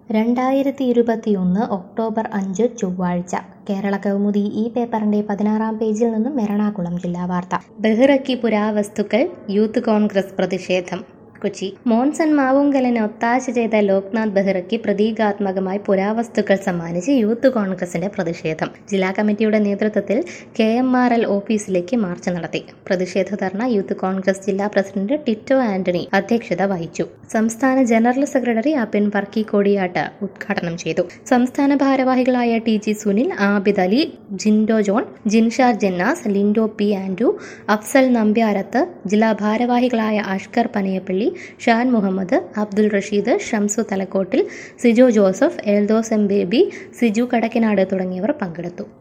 രണ്ടായിരത്തി ഇരുപത്തിയൊന്ന് ഒക്ടോബർ അഞ്ച് ചൊവ്വാഴ്ച കേരള കൗമുദി ഈ പേപ്പറിന്റെ പതിനാറാം പേജിൽ നിന്നും എറണാകുളം ജില്ലാ വാർത്ത ബഹിറക്കി പുരാവസ്തുക്കൾ യൂത്ത് കോൺഗ്രസ് പ്രതിഷേധം കൊച്ചി മോൻസൺ മാവുങ്കലിന് ഒത്താശ ചെയ്ത ലോക്നാഥ് ബെഹ്റയ്ക്ക് പ്രതീകാത്മകമായി പുരാവസ്തുക്കൾ സമ്മാനിച്ച് യൂത്ത് കോൺഗ്രസിന്റെ പ്രതിഷേധം ജില്ലാ കമ്മിറ്റിയുടെ നേതൃത്വത്തിൽ കെ എം ആർ എൽ ഓഫീസിലേക്ക് മാർച്ച് നടത്തി പ്രതിഷേധ ധർണ യൂത്ത് കോൺഗ്രസ് ജില്ലാ പ്രസിഡന്റ് ടിറ്റോ ആന്റണി അധ്യക്ഷത വഹിച്ചു സംസ്ഥാന ജനറൽ സെക്രട്ടറി അപ്പിൻ വർക്കി കോടിയാട്ട് ഉദ്ഘാടനം ചെയ്തു സംസ്ഥാന ഭാരവാഹികളായ T G Sunil Abid Ali Jindo John Jinshar Jannas Lindo P Andrew Afsal Nambiarath ജില്ലാ ഭാരവാഹികളായ Ashkar Panayappilly Shan Muhammad Abdul Rasheed Shamsu Thalakottil Sijo Joseph Eldhose M Baby Siju Kadakkinad തുടങ്ങിയവർ പങ്കെടുത്തു